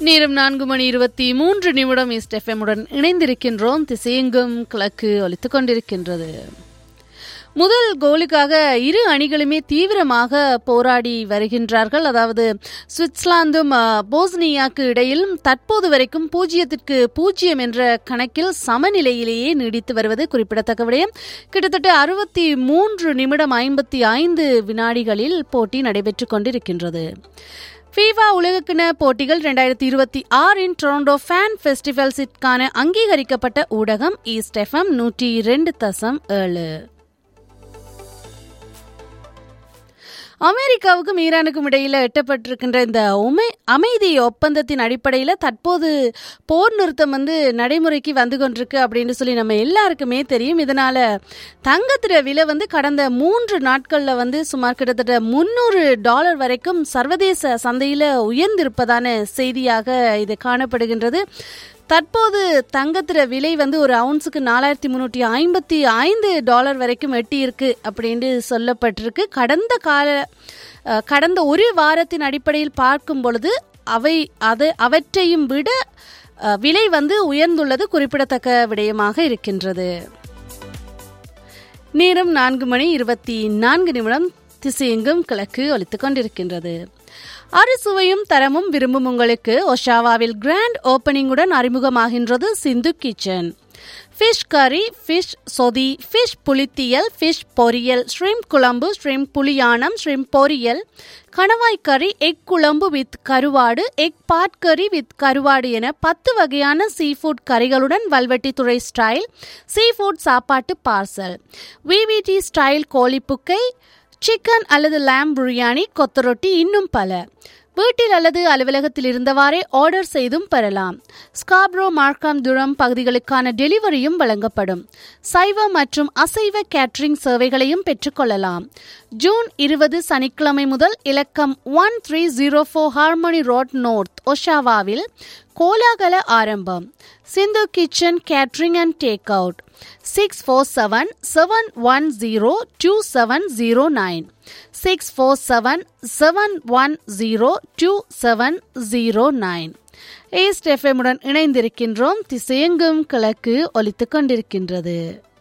நேரம் நான்கு மணி இருபத்தி மூன்று நிமிடம் ஈஸ்ட் எஃப்எம்முடன் இணைந்திருக்கின்றோம் திசையெங்கும் கிழக்கு ஒலித்துக் கொண்டிருக்கின்றது முதல் கோலுக்காக இரு அணிகளுமே தீவிரமாக போராடி வருகின்றார்கள் அதாவது சுவிட்சர்லாந்தும் அஹ், போஸ்னியாக்கு இடையிலும் தற்போது வரைக்கும் பூஜ்ஜியத்திற்கு பூஜ்ஜியம் என்ற கணக்கில் சமநிலையிலேயே நீடித்து வருவது குறிப்பிடத்தக்க விடயம் கிட்டத்தட்ட அறுபத்தி மூன்று நிமிடம் ஐம்பத்தி ஐந்து வினாடிகளில் போட்டி நடைபெற்றுக் கொண்டிருக்கின்றது ஃபீஃபா உலகக்கிண போட்டிகள் ரெண்டாயிரத்தி இருபத்தி ஆறின் டொரண்டோ ஃபேன் ஃபெஸ்டிவல்ஸிற்கான அங்கீகரிக்கப்பட்ட ஊடகம் ஈஸ்ட் எஃப்எம் நூற்றி இரண்டு தசம் ஏழு அமெரிக்காவுக்கும் ஈரானுக்கும் இடையில எட்டப்பட்டிருக்கின்ற இந்த உமை அமைதி ஒப்பந்தத்தின் அடிப்படையில் தற்போது போர் நிறுத்தம் வந்து நடைமுறைக்கு வந்து கொண்டிருக்கு அப்படின்னு சொல்லி நம்ம எல்லாருக்குமே தெரியும் இதனால தங்கத்திட விலை வந்து கடந்த மூன்று நாட்களில் வந்து சுமார் கிட்டத்தட்ட முந்நூறு டாலர் வரைக்கும் சர்வதேச சந்தையில் உயர்ந்திருப்பதான செய்தியாக இது காணப்படுகின்றது தற்போது தங்கத்திற விலை வந்து ஒரு அவுன்ஸுக்கு நாலாயிரத்தி முந்நூற்றி ஐம்பத்தி ஐந்து டாலர் வரைக்கும் எட்டியிருக்கு அப்படின்னு சொல்லப்பட்டிருக்கு கடந்த கால அஹ், கடந்த ஒரு வாரத்தின் அடிப்படையில் பார்க்கும் பொழுது அவை அது அவற்றையும் விட அஹ், விலை வந்து உயர்ந்துள்ளது குறிப்பிடத்தக்க விடயமாக இருக்கின்றது நேரம் நான்கு மணி இருபத்தி நான்கு நிமிடம் திசையெங்கும் கிழக்கு ஒலித்துக் கொண்டிருக்கின்றது அறுசுவையும் தரமும் விரும்பும் உங்களுக்கு ஒஷாவாவில் கிராண்ட் ஓப்பனிங்குடன் அறிமுகமாகின்றது சிந்து கிச்சன் ஃபிஷ் கறி ஃபிஷ் சொதி ஃபிஷ் புளித்தியல் ஃபிஷ் பொரியல் ஷ்ரிம்ப் குழம்பு ஷ்ரிம்ப் புளியானம் ஷ்ரிம்ப் பொரியல் கணவாய் கறி எக் குழம்பு வித் கருவாடு எக் பாட் கறி வித் கருவாடு என பத்து வகையான சீ ஃபுட் கறிகளுடன் வல்வெட்டித்துறை ஸ்டைல் சீ ஃபுட் சாப்பாட்டு பார்சல் விவிடி ஸ்டைல் கோழிப்புக்கை சிக்கன் அல்லது lamb பிரியாணி கொத்தரொட்டி இன்னும் பல வீட்டில் அல்லது அலுவலகத்தில் இருந்தவாறே ஆர்டர் செய்தும் பெறலாம் ஸ்காப்ரோ மார்க்காம் துரம் பகுதிகளுக்கான டெலிவரியும் வழங்கப்படும் சைவ மற்றும் அசைவ கேட்டரிங் சேவைகளையும் பெற்றுக்கொள்ளலாம் ஜூன் இருபது சனிக்கிழமை முதல் இலக்கம் one three zero four Harmony Road North ஒஷாவாவில் கோலாகல ஆரம்பம் Sindhu kitchen catering and take out six four seven seven one zero two seven zero nine six four seven seven one zero two seven zero nine East எஃப்எம்முடன் இணைந்திருக்கின்றோம் திசையெங்கும் கிழக்கு ஒலித்துக் கொண்டிருக்கின்றது